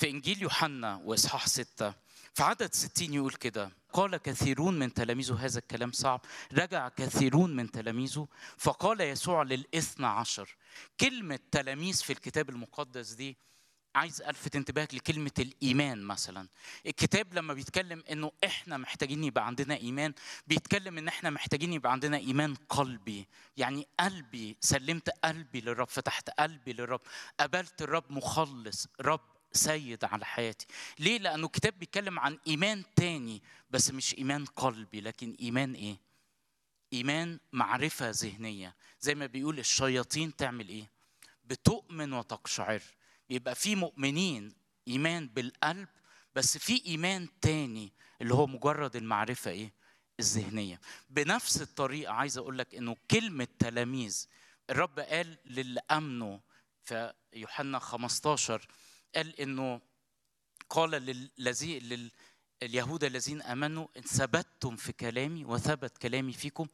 في إنجيل يوحنا وإصحاح ستة في عدد ستين يقول كده قال كثيرون من تلاميذه هذا الكلام صعب رجع كثيرون من تلاميذه فقال يسوع للإثنى عشر كلمة تلاميذ في الكتاب المقدس دي عايز الفت انتباهك لكلمه الايمان مثلا الكتاب لما بيتكلم انه احنا محتاجين يبقى عندنا ايمان بيتكلم ان احنا محتاجين يبقى عندنا ايمان قلبي يعني قلبي سلمت قلبي للرب فتحت قلبي للرب قبلت الرب مخلص رب سيد على حياتي ليه لانه الكتاب بيتكلم عن ايمان تاني بس مش ايمان قلبي لكن ايمان ايه ايمان معرفه ذهنيه زي ما بيقول الشياطين تعمل ايه بتؤمن وتقشعر يبقى في مؤمنين ايمان بالقلب بس في ايمان تاني اللي هو مجرد المعرفه ايه الذهنيه بنفس الطريقه عايز اقول لك انه كلمه تلاميذ الرب قال للي امنوا في يوحنا 15 قال انه قال للذي لل اليهود الذين امنوا ان ثبتتم في كلامي وثبت كلامي فيكم